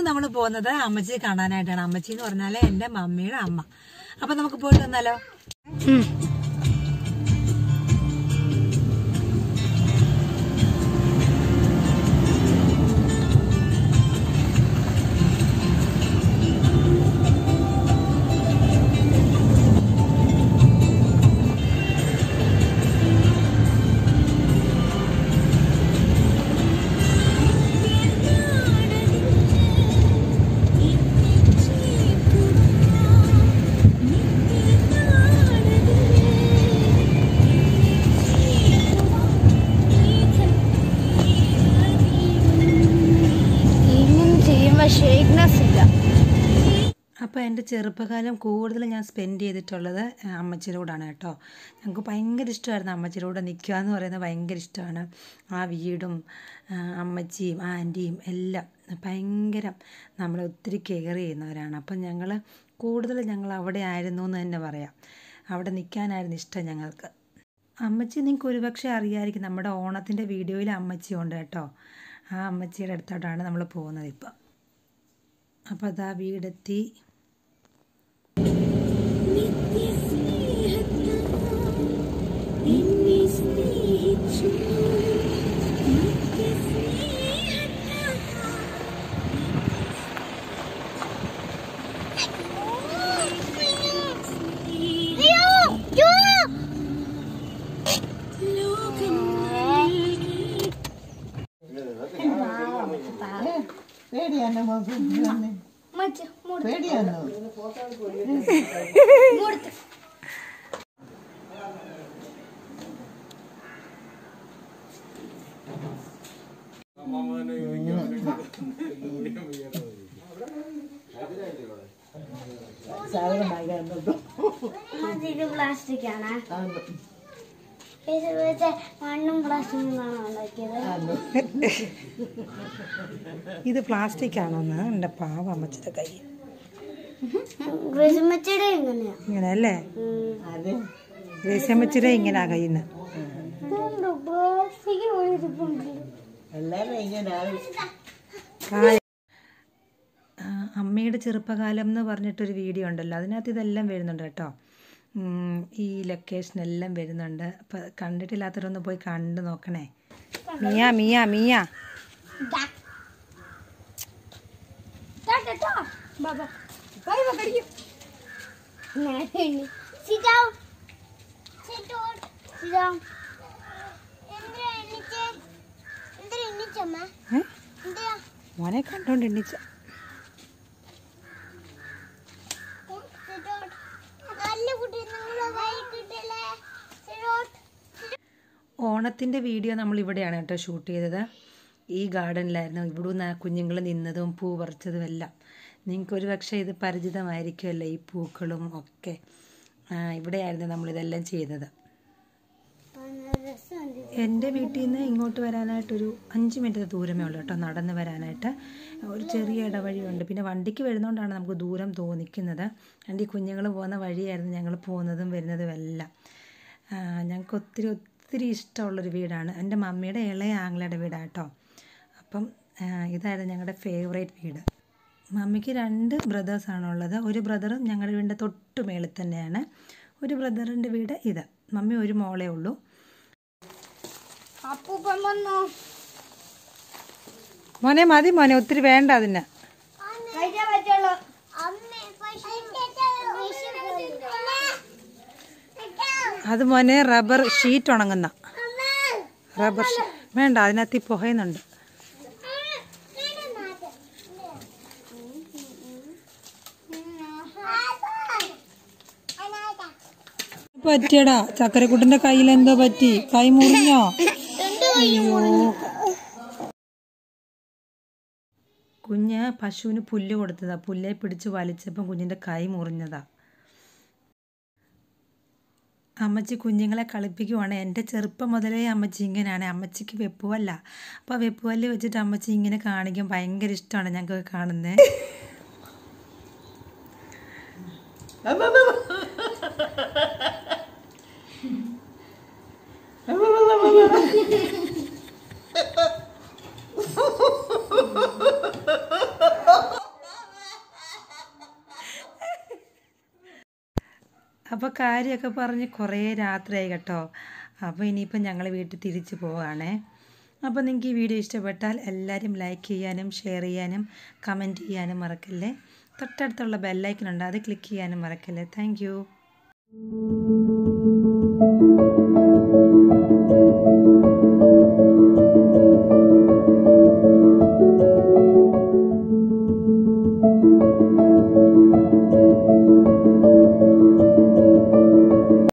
നമ്മൾ പോകുന്നത് അമ്മച്ചിയെ കാണാനായിട്ടാണ് അമ്മച്ചി എന്ന് പറഞ്ഞാല് എന്റെ മമ്മിയുടെ അമ്മ അപ്പൊ നമുക്ക് പോയിട്ട് വന്നാലോ ഇങ്ങനെ ചെയ്യുമ്പോ ഷേക്ക്നെസ് ഇല്ല അപ്പോൾ എൻ്റെ ചെറുപ്പകാലം കൂടുതൽ ഞാൻ സ്പെൻഡ് ചെയ്തിട്ടുള്ളത് അമ്മച്ചിയുടെ കൂടാണ് കേട്ടോ ഞങ്ങൾക്ക് ഭയങ്കര ഇഷ്ടമായിരുന്നു അമ്മച്ചിയുടെ കൂടെ നിൽക്കുക എന്ന് പറയുന്നത് ഭയങ്കര ഇഷ്ടമാണ് ആ വീടും ആ, അമ്മച്ചിയും ആൻറ്റിയും എല്ലാം ഭയങ്കര നമ്മളെ ഒത്തിരി കെയർ ചെയ്യുന്നവരാണ് അപ്പം ഞങ്ങൾ കൂടുതൽ ഞങ്ങൾ അവിടെ ആയിരുന്നു എന്ന് തന്നെ പറയാം അവിടെ നിൽക്കാനായിരുന്നു ഇഷ്ടം ഞങ്ങൾക്ക് അമ്മച്ചി നിങ്ങൾക്ക് ഒരുപക്ഷെ അറിയാമായിരിക്കും നമ്മുടെ ഓണത്തിൻ്റെ വീഡിയോയിൽ അമ്മച്ചി ഉണ്ട് കേട്ടോ ആ അമ്മച്ചിയുടെ അടുത്തോട്ടാണ് നമ്മൾ പോകുന്നത് ഇപ്പം അപ്പോൾ അതാ വീടെത്തി പേടിയാണോ മോക്ക് വന്ന്? പേടിയാണോ സാധനം വാങ്ങാനുണ്ടോ ഇത് പ്ലാസ്റ്റിക് ആണ് ആണോ ഇത് വെച്ച് മണ്ണും പ്ലാസ്റ്റിക്കും ഉണ്ടാക്കിയത് ആണോ ഇത് പ്ലാസ്റ്റിക് ആണോന്ന് എൻ്റെ പാവ അമ്മച്ചിയുടെ കൈ ഗ്രസിമച്ചയുടെ എങ്ങനെയാ ഇങ്ങനെ അല്ലേ അതെ ദേശീയമ്മച്ചിയുടെ ഇങ്ങനെ കയ്യിൽ നിന്ന് പ്ലാസ്റ്റിക് ഒഴിച്ചിട്ടുണ്ട് എല്ലാരും ഇങ്ങനെ അമ്മയുടെ ചെറുപ്പകാലം എന്ന് പറഞ്ഞിട്ടൊരു വീഡിയോ ഉണ്ടല്ലോ അതിനകത്ത് ഇതെല്ലാം വരുന്നുണ്ട് കേട്ടോ ഉം, ഈ ലൊക്കേഷൻ എല്ലാം വരുന്നുണ്ട് അപ്പം കണ്ടിട്ടില്ലാത്തവരൊന്ന് പോയി കണ്ടു നോക്കണേ മിയ മിയ മിയ ബാബാ ബാബാ കടിക്കും Sit down. Sit down. Sit down. എന്തിനാ എണീച്ചേ? എന്തിനാ എണീച്ചമ്മ? ഏ? എന്തിനാ? മോനെ കണ്ടോണ്ട് എണ്ണിച്ച Sit down. നല്ല കുട്ടി നിങ്ങളെ കൈ കിട്ടില്ലേ Sit down. ഓണത്തിൻ്റെ വീഡിയോ നമ്മൾ ഇവിടെയാണ് കേട്ടോ ഷൂട്ട് ചെയ്തത് ഈ ഗാർഡനിലായിരുന്നു ഇവിടുന്ന് കുഞ്ഞുങ്ങൾ നിന്നതും പൂ പറിച്ചതും എല്ലാം നിങ്ങൾക്ക് ഒരു പക്ഷേ ഇത് പരിചിതമായിരിക്കുമല്ലോ ഈ പൂക്കളും ഒക്കെ ആ, ഇവിടെയായിരുന്നു നമ്മളിതെല്ലാം ചെയ്തത് നല്ല രസമുണ്ട്. എൻ്റെ വീട്ടിൽ നിന്ന് ഇങ്ങോട്ട് വരാനായിട്ടൊരു അഞ്ച് മിനിറ്റ് ദൂരമേ ഉള്ളൂ കേട്ടോ നടന്ന് വരാനായിട്ട് ഒരു ചെറിയ ഇടവഴിയുണ്ട് പിന്നെ വണ്ടിക്ക് വരുന്നതുകൊണ്ടാണ് നമുക്ക് ദൂരം തോന്നിക്കുന്നത് എൻ്റെ ഈ കുഞ്ഞുങ്ങൾ പോകുന്ന വഴിയായിരുന്നു ഞങ്ങൾ പോകുന്നതും വരുന്നതും എല്ലാം ആ, ഞങ്ങൾക്ക് ഒത്തിരി ഒത്തിരി ഇഷ്ടമുള്ളൊരു വീടാണ് എൻ്റെ മമ്മിയുടെ ഇളയ ആങ്ങളയുടെ വീടാണ് കേട്ടോ അപ്പം ആ, ഇതായിരുന്നു ഞങ്ങളുടെ ഫേവറേറ്റ് വീട് മമ്മിക്ക് രണ്ട് ബ്രദേഴ്സാണുള്ളത് ഒരു ബ്രദർ ഞങ്ങളുടെ വീടിൻ്റെ തൊട്ട് മേളിൽ തന്നെയാണ് ഒരു ബ്രദറിൻ്റെ വീട് ഇത് മമ്മി ഒരു മോളേ ഉള്ളൂ അപ്പൂപ്പൻ വന്നു മോനെ മതി മോനെ ഒത്തിരി വേണ്ട അതിന് കഴിക്കാൻ പറ്റുള്ളൂ അത് മോനെ റബ്ബർ ഷീറ്റ് ഉണങ്ങുന്ന റബ്ബർ ഷീ- വേണ്ട അതിനകത്ത് ഈ പുകയുന്നുണ്ട് പറ്റിയടാ ചക്കരക്കുട്ടന്റെ കയ്യിൽ എന്തോ പറ്റി കൈ മുറിഞ്ഞോ അയ്യോ കുഞ്ഞ് പശുവിന് പുല്ല് കൊടുത്തതാ പുല്ലെ പിടിച്ച് വലിച്ചപ്പം കുഞ്ഞിന്റെ കൈ മുറിഞ്ഞതാ അമ്മച്ചി കുഞ്ഞുങ്ങളെ കളിപ്പിക്കുവാണ് എൻ്റെ ചെറുപ്പം മുതലേ അമ്മച്ചി ഇങ്ങനെയാണ് അമ്മച്ചിക്ക് വെപ്പുവല്ല അപ്പോൾ വെപ്പുവല്ല് വെച്ചിട്ട് അമ്മച്ചി ഇങ്ങനെ കാണിക്കും ഭയങ്കര ഇഷ്ടമാണ് ഞങ്ങൾക്ക് കാണുന്നത് അപ്പോൾ കാര്യമൊക്കെ പറഞ്ഞ് കുറേ രാത്രിയായി കേട്ടോ അപ്പോൾ ഇനിയിപ്പം ഞങ്ങൾ വീട്ടിൽ തിരിച്ചു പോവുകയാണേ അപ്പോൾ നിങ്ങൾക്ക് ഈ വീഡിയോ ഇഷ്ടപ്പെട്ടാൽ എല്ലാവരും ലൈക്ക് ചെയ്യാനും ഷെയർ ചെയ്യാനും കമൻറ്റ് ചെയ്യാനും മറക്കല്ലേ തൊട്ടടുത്തുള്ള ബെല്ലൈക്കൺ ഉണ്ട് അത് ക്ലിക്ക് ചെയ്യാനും മറക്കല്ലേ താങ്ക്